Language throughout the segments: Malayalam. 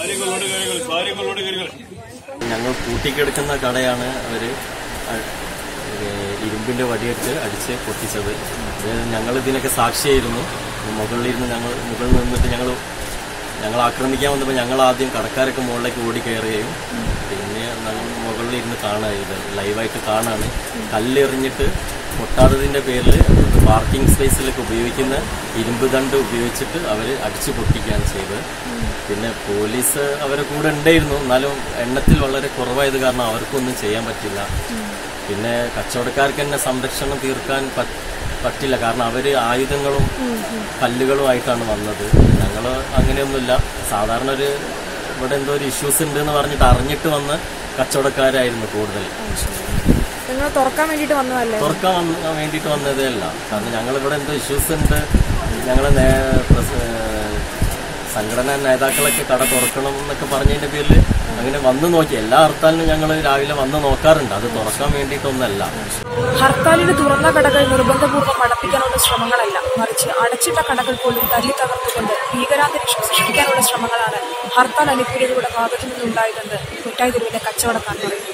ഞങ്ങൾ പൂട്ടിക്കെടുക്കുന്ന കടയാണ് അവര് അ- ഏഹ് ഇരുമ്പിന്റെ വടിയിട്ട് അടിച്ച് പൊട്ടിച്ചത് ഞങ്ങൾ ഇതിനൊക്കെ സാക്ഷിയായിരുന്നു മുകളിലിരുന്ന് ഞങ്ങൾ മുകളിൽ നിന്നിട്ട് ഞങ്ങൾ ഞങ്ങൾ ആക്രമിക്കാൻ വന്നപ്പോൾ ഞങ്ങൾ ആദ്യം കടക്കാരൊക്കെ മുകളിലേക്ക് ഓടി കയറുകയും പിന്നെ ഞങ്ങൾ മുകളിലിരുന്ന് കാണുക ഇത് ലൈവായിട്ട് കാണാണ് കല്ലെറിഞ്ഞിട്ട് പൊട്ടാത്തതിന്റെ പേരിൽ പാർക്കിംഗ് സ്പേസിലൊക്കെ ഉപയോഗിക്കുന്ന ഇരുമ്പ് ദണ്ട് ഉപയോഗിച്ചിട്ട് അവർ അടിച്ചു പൊട്ടിക്കുകയാണ് ചെയ്തത് പിന്നെ പോലീസ് അവരെ കൂടെ ഉണ്ടായിരുന്നു എന്നാലും എണ്ണത്തിൽ വളരെ കുറവായത് കാരണം അവർക്കൊന്നും ചെയ്യാൻ പറ്റില്ല പിന്നെ കച്ചവടക്കാർക്ക് തന്നെ സംരക്ഷണം തീർക്കാൻ പ- പറ്റില്ല കാരണം അവര് ആയുധങ്ങളും കല്ലുകളും ആയിട്ടാണ് വന്നത് ഞങ്ങൾ അങ്ങനെയൊന്നുമില്ല സാധാരണ ഒരു ഇവിടെ എന്തോ ഒരു ഇഷ്യൂസ് ഉണ്ട് എന്ന് പറഞ്ഞിട്ട് അറിഞ്ഞിട്ട് വന്ന കച്ചവടക്കാരായിരുന്നു കൂടുതൽ നിങ്ങൾ തുറക്കാൻ വേണ്ടിയിട്ട് വന്നതല്ലേ തുറക്കാൻ വന്ന വേണ്ടിയിട്ട് വന്നതേ അല്ല കാരണം ഞങ്ങൾ ഇവിടെ എന്തോ ഇഷ്യൂസ് ഉണ്ട് ഞങ്ങളെ നേ- പ്രസ- സംഘടനാ നേതാക്കളൊക്കെ കട തുറക്കണം എന്നൊക്കെ പറഞ്ഞതിന്റെ പേരിൽ അങ്ങനെ വന്ന് നോക്കി എല്ലാ ഹർത്താലിനും ഞങ്ങൾ രാവിലെ വന്ന് നോക്കാറുണ്ട് അത് തുറക്കാൻ വേണ്ടിയിട്ടൊന്നല്ല ഹർത്താലിന് തുറന്ന കടകൾ നിർബന്ധപൂർവ്വം അടപ്പിക്കാനുള്ള ശ്രമങ്ങളല്ല മറിച്ച് അടച്ചിട്ട കടകൾ പോലും തല്ലി തകർത്തുകൊണ്ട് ഭീകരാന്തരീക്ഷം സൃഷ്ടിക്കാനുള്ള ശ്രമങ്ങളാണ് ഹർത്താൽ അനുകൂലികളുടെ ഭാഗത്തു നിന്നുണ്ടായതെന്ന് മിഠായി തെരുവിലെ കച്ചവടക്കാർ പറയുന്നു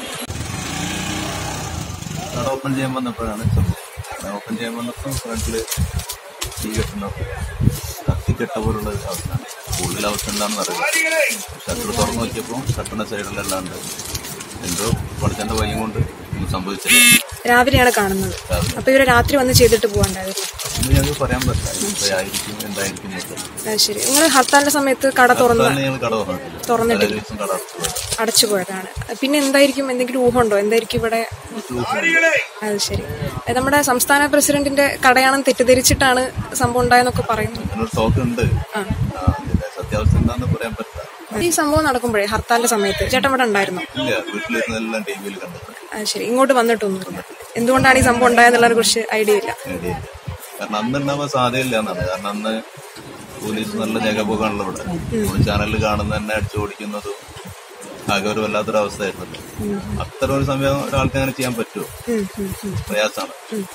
കട ഓപ്പൺ ചെയ്യാൻ വന്നപ്പോഴാണ് സംഭവം കട ഓപ്പൺ ചെയ്യാൻ വന്നപ്പോൾ ഫ്രണ്ടില് തീ കെട്ടുന്ന കത്തിക്കെട്ട പോലുള്ള ഒരു അവസ്ഥയാണ് കൂടുതൽ അവസ്ഥ എന്താണെന്ന് അറിയില്ല ഷട്ടർ തുറന്നു നോക്കിയപ്പോൾ ഷട്ടറിന്റെ സൈഡിലെല്ലാം ഉണ്ട് എന്തോ പഠിച്ചെന്റെ വയ്യം കൊണ്ട് ഒന്നും സംഭവിച്ചില്ല രാവിലെയാണ് കാണുന്നത് അപ്പൊ ഇവരെ രാത്രി വന്ന് ചെയ്തിട്ട് പോകണ്ടായിരുന്നു ഇന്ന് ഞങ്ങൾക്ക് പറയാൻ പറ്റില്ല എന്തായിരിക്കും എന്തായിരിക്കും എന്നൊക്കെ. അത് ശരി നിങ്ങൾ ഹർത്താലിന്റെ സമയത്ത് കട തുറന്ന് അതാണ് ഞങ്ങൾ കട തുറന്നിട്ടില്ല തുറന്നിട്ടില്ല. തലേ ദിവസം കട അടച്ചു അടച്ചു പോയതാണ് പിന്നെ എന്തായിരിക്കും എന്തെങ്കിലും ഊഹമുണ്ടോ എന്തായിരിക്കും ഇവിടെ അത് ശരി ഏ, നമ്മുടെ സംസ്ഥാന പ്രസിഡന്റിന്റെ കടയാണെന്ന് തെറ്റിദ്ധരിച്ചിട്ടാണ് സംഭവം ഉണ്ടായെന്നൊക്കെ പറയുന്നു എന്നൊരു ടോക്ക് ഉണ്ട് ആ, അതിന്റെ സത്യാവസ്ഥ എന്താണെന്ന് പറയാൻ പറ്റില്ല ഈ സംഭവം നടക്കുമ്പോഴേ ഹർത്താലിന്റെ സമയത്ത് ചേട്ടൻ ഇവിടെ ഉണ്ടായിരുന്നു ഇല്ല വീട്ടിലിരുന്നെല്ലാം ടി വിയിൽ കണ്ടിട്ടുണ്ട് അത് ശരി ഇങ്ങോട്ട് വന്നിട്ടൊന്നുമില്ല എന്തുകൊണ്ടാണ് ഈ സംഭവം ഉണ്ടായെന്നുള്ളതിനെ കുറിച്ച് ഐഡിയ ഇല്ല ഐഡിയ ഇല്ല. കാരണം അന്ന് ഉണ്ടാവാൻ സാധ്യതയില്ല എന്നാണ് കാരണം അന്ന് പോലീസ് നല്ല ജഗപോകാണല്ലോ ഇവിടെ നമ്മൾ ചാനലിൽ കാണുന്ന തന്നെ അടിച്ചു ഓടിക്കുന്നതും ആകെ ഒരു വല്ലാത്തൊരു അവസ്ഥയായിരുന്നല്ലോ അത്തരം ഒരു സമയം ഒരാൾക്ക് അങ്ങനെ ചെയ്യാൻ പറ്റുമോ പ്രയാസമാണ്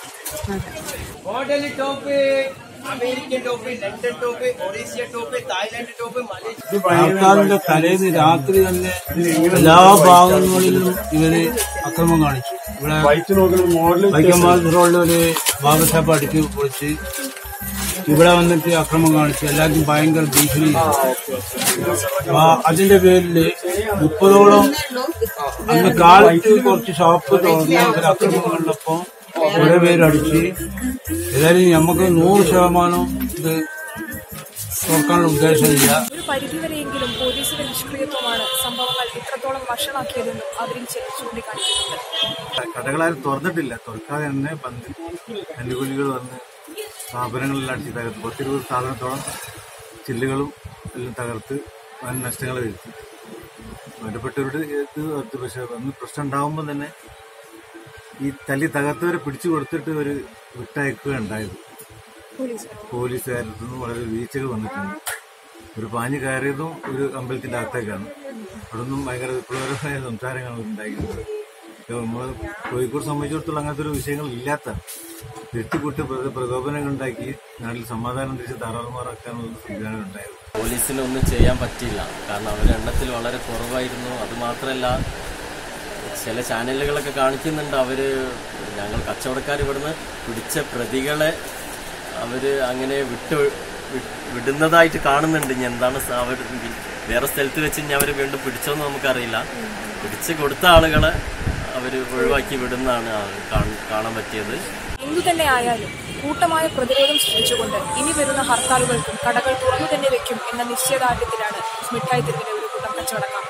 model top American top London top ഒറീഷ്യ ടോപ്പ് തായ്ലാന്റ് ടോപ്പ് മലേഷ്യ ഹർത്താലിന്റെ തലേന്ന് രാത്രി തന്നെ എല്ലാ ഭാഗങ്ങളിലും ഇവര് അക്രമം കാണിച്ചു ഇവിടെ വൈക്കമ്പാൽ റോഡിൽ ഒരു ബാബ ഷാപ്പ് അടിച്ചു പൊളിച്ച് ഇവിടെ വന്നിട്ട് അക്രമം കാണിച്ചു എല്ലാവർക്കും ഭയങ്കര ഭീഷണി ആ, അതിന്റെ പേരില് മുപ്പതോളം അന്ന് കാലത്ത് കുറച്ച് ഷോപ്പ് തുറന്ന് ഇവര് അക്രമം കണ്ടപ്പോ കുറെ പേര് അടിച്ച് ഏതായാലും നമുക്ക് നൂറ് ശതമാനം ഇത് തുറക്കാനുള്ള ഉദ്ദേശമില്ല ഒരു പരിധിവരെയെങ്കിലും പോലീസിന്റെ നിഷ്ക്രിയത്വമാണ് സംഭവങ്ങൾ ഇത്രത്തോളം വഷളാക്കിയതെന്നും അവരിൽ ചിലർ ചൂണ്ടിക്കാണിക്കുന്നുണ്ട് കടകളാരും തുറന്നിട്ടില്ല തുറക്കാതെ തന്നെ പന്ത് കല്ലുകുലികൾ വന്ന് സ്ഥാപനങ്ങളെല്ലാം അടിച്ച് തകർത്ത് പത്തിരുപത് സ്ഥാപനത്തോളം ചില്ലുകളും എല്ലാം തകർത്ത് വൻ നഷ്ടങ്ങൾ വരുത്തി ബന്ധപ്പെട്ടവരുടെ ഇത് ഓർത്ത് പക്ഷെ അന്ന് പ്രശ്നം ഉണ്ടാകുമ്പോൾ തന്നെ ഈ തല്ലി തകർത്തവരെ പിടിച്ചു കൊടുത്തിട്ട് ഒരു വിട്ടയക്കുക ഉണ്ടായത് പോലീസുകാരുടെ നിന്ന് വളരെ വീഴ്ചകൾ വന്നിട്ടുണ്ട് ഒരു പാഞ്ഞ് കയറിയതും ഒരു അമ്പലത്തിന്റെ അകത്തേക്കാണ് അവിടെ നിന്നും ഭയങ്കര വിപ്ലവകരമായ സംസാരങ്ങളാണ് ഉണ്ടായിരുന്നത് നമ്മൾ കോഴിക്കോട് സംബന്ധിച്ചിടത്തോളം അങ്ങനത്തെ ഒരു വിഷയങ്ങൾ ഇല്ലാത്ത തിരുത്തിക്കൂട്ട് പ്ര- പ്രകോപനങ്ങൾ ഉണ്ടാക്കി നാട്ടിൽ സമാധാനം തിരിച്ച് താറാറുമാറാക്കാനുള്ള സംവിധാനം ഉണ്ടായത് പോലീസിന് ഒന്നും ചെയ്യാൻ പറ്റിയില്ല കാരണം അവരുടെ എണ്ണത്തിൽ വളരെ കുറവായിരുന്നു അത് മാത്രമല്ല ചില ചാനലുകളൊക്കെ കാണിക്കുന്നുണ്ട് അവര് ഞങ്ങൾ കച്ചവടക്കാർ ഇവിടുന്ന് പിടിച്ച പ്രതികളെ അവര് അങ്ങനെ വിട്ട് വി- വിടുന്നതായിട്ട് കാണുന്നുണ്ട് ഇനി എന്താണ് സ- അവർ വേറെ സ്ഥലത്ത് വെച്ച് ഇനി അവര് വീണ്ടും പിടിച്ചോന്ന് നമുക്കറിയില്ല പിടിച്ച് കൊടുത്ത ആളുകളെ അവര് ഒഴിവാക്കി വിടുന്നതാണ് ആ കാണ- കാണാൻ പറ്റിയത് എന്തു തന്നെ ആയാലും കൂട്ടമായ പ്രതിരോധം സൃഷ്ടിച്ചുകൊണ്ട് ഇനി വരുന്ന ഹർത്താലുകൾക്കും കടകൾ തുറന്നു തന്നെ വെക്കും എന്ന നിശ്ചയദാർഢ്യത്തിലാണ് മിഠായി തെരുവിലെ ഒരു കൂട്ടം കച്ചവടക്കാർ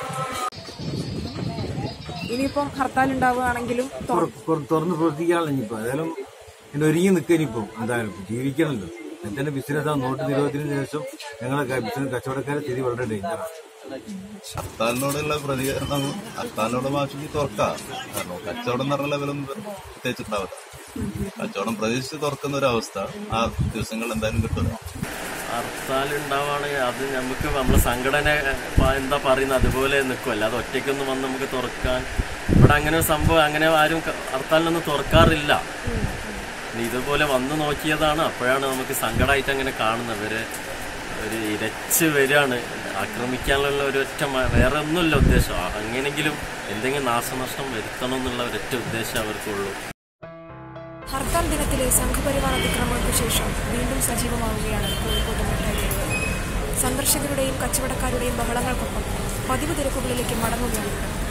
ഇനിയിപ്പം ഹർത്താൽ ഉണ്ടാവുകയാണെങ്കിലും തുറ- തുറ- തുറ- തുറന്ന് പ്രവർത്തിക്കാനുള്ള ഇനിയിപ്പോ ഏതായാലും ഇതിന് ഒരുങ്ങി നിൽക്കുക ഇനിയിപ്പോ എന്തായാലും ജീവിക്കണമല്ലോ എന്റെ ബിസിനസ് ആ നോട്ട് നിരോധനത്തിന് ശേഷം ഞങ്ങളെ ബിസിനസ് കച്ചവടക്കാരെ സ്ഥിതി വളരെ ഡേഞ്ചറാണ് ഹർത്താലിനോടുള്ള പ്രതികരണം ഹർത്താലിനോട് ഭാഷയ്ക്ക് തുറക്കാം കാരണം കച്ചവടം എന്ന് പറഞ്ഞ ലെവലൊന്നും പ്രത്യേകിച്ച് ഉണ്ടാവില്ല കച്ചവടം പ്രതീക്ഷിച്ച് തുറക്കുന്ന ഒരു അവസ്ഥ ആ ദിവസങ്ങൾ എന്തായാലും കിട്ടില്ല ഹർത്താൽ ഉണ്ടാവുകയാണെങ്കിൽ അത് നമുക്ക് നമ്മളെ സംഘടന പ- എന്താ പറയുന്നത് അതുപോലെ നിൽക്കും അല്ലാതെ ഒറ്റയ്ക്കൊന്നും വന്ന് നമുക്ക് തുറക്കാൻ ഇവിടെ അങ്ങനെ ഒരു സംഭവം അങ്ങനെ ആരും ക- ഹർത്താലിനൊന്നും തുറക്കാറില്ല ഇനി ഇതുപോലെ വന്ന് നോക്കിയതാണ് അപ്പോഴാണ് നമുക്ക് സങ്കടമായിട്ട് അങ്ങനെ കാണുന്നത് ഇവര് ഒരു ഇരച്ച് വരികയാണ് ആക്രമിക്കാനുള്ള ഒരൊറ്റ മ- വേറെ ഒന്നുമില്ല ഉദ്ദേശം ആ- എങ്ങനെങ്കിലും എന്തെങ്കിലും നാശനഷ്ടം വരുത്തണം എന്നുള്ള ഒരൊറ്റ ഉദ്ദേശം അവർക്കുള്ളൂ ഹർത്താൽ ദിനത്തിലെ സംഘപരിവാർ അതിക്രമങ്ങൾക്ക് ശേഷം വീണ്ടും സജീവമാവുകയാണ് കോഴിക്കോട് മിഠായി തെരുവ് സന്ദർശകരുടെയും കച്ചവടക്കാരുടെയും ബഹളങ്ങൾക്കൊപ്പം പതിവ് തിരക്കുകളിലേക്ക് മടങ്ങുകയാണ്